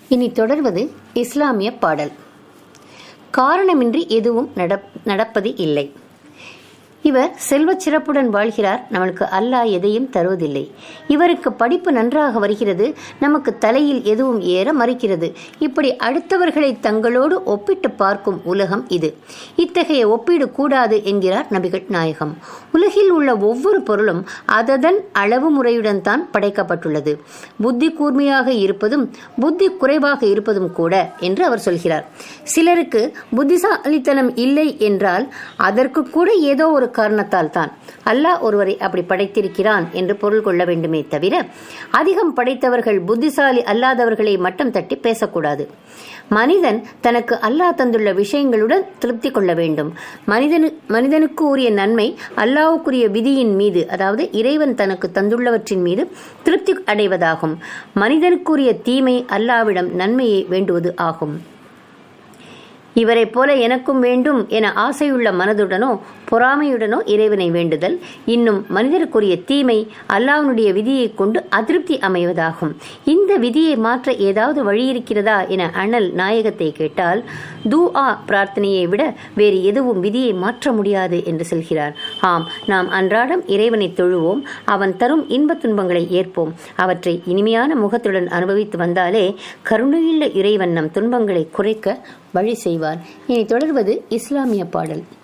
இனி தொடர்வது இஸ்லாமிய பாடல் காரணமின்றி எதுவும் நடப் நடப்பது இல்லை இவர் செல்வச் சிறப்புடன் வாழ்கிறார் நம்மளுக்கு அல்லாஹ் எதையும் தருவதில்லை இவருக்கு படிப்பு நன்றாக வருகிறது நமக்கு தலையில் எதுவும் ஏற மறுக்கிறது இப்படி அடுத்தவர்களை தங்களோடு ஒப்பிட்டு பார்க்கும் உலகம் இது இத்தகைய ஒப்பீடு கூடாது என்கிறார் நபிகள் நாயகம் உலகில் உள்ள ஒவ்வொரு பொருளும் அததன் அளவு முறையுடன் தான் படைக்கப்பட்டுள்ளது புத்தி கூர்மையாக இருப்பதும் புத்தி குறைவாக இருப்பதும் கூட என்று அவர் சொல்கிறார் சிலருக்கு புத்திசாலித்தனம் இல்லை என்றால் அதற்கு கூட ஏதோ ஒரு காரணத்தால் தான் அல்லாஹ் ஒருவரை அப்படி படைத்திருக்கிறான் என்று பொருள் கொள்ள வேண்டுமே தவிர அதிகம் படைத்தவர்கள் புத்திசாலி அல்லாதவர்களை மட்டம் தட்டி பேசக்கூடாது மனிதன் தனக்கு அல்லாஹ் தந்துள்ள விஷயங்களுடன் திருப்தி கொள்ள வேண்டும் மனிதனு மனிதனுக்கு உரிய நன்மை அல்லாவுக்குரிய விதியின் மீது அதாவது இறைவன் தனக்கு தந்துள்ளவற்றின் மீது திருப்தி அடைவதாகும் மனிதனுக்குரிய தீமை அல்லாவிடம் நன்மையை வேண்டுவது ஆகும் இவரைப் போல எனக்கும் வேண்டும் என ஆசையுள்ள மனதுடனோ பொறாமையுடனோ இறைவனை வேண்டுதல் இன்னும் மனிதருக்குரிய தீமை அல்லாஹ்வுடைய விதியை கொண்டு அதிருப்தி அமைவதாகும் இந்த விதியை மாற்ற ஏதாவது வழி இருக்கிறதா என அண்ணல் நாயகத்தை கேட்டால் தூஆ பிரார்த்தனையை விட வேறு எதுவும் விதியை மாற்ற முடியாது என்று சொல்கிறார் ஆம் நாம் அன்றாடம் இறைவனை தொழுவோம் அவன் தரும் இன்பத் துன்பங்களை ஏற்போம் அவற்றை இனிமையான முகத்துடன் அனுபவித்து வந்தாலே கருணையுள்ள இறைவன் நம் துன்பங்களை குறைக்க வழி செய்வார் இனி தொடர்வது இஸ்லாமிய பாடல்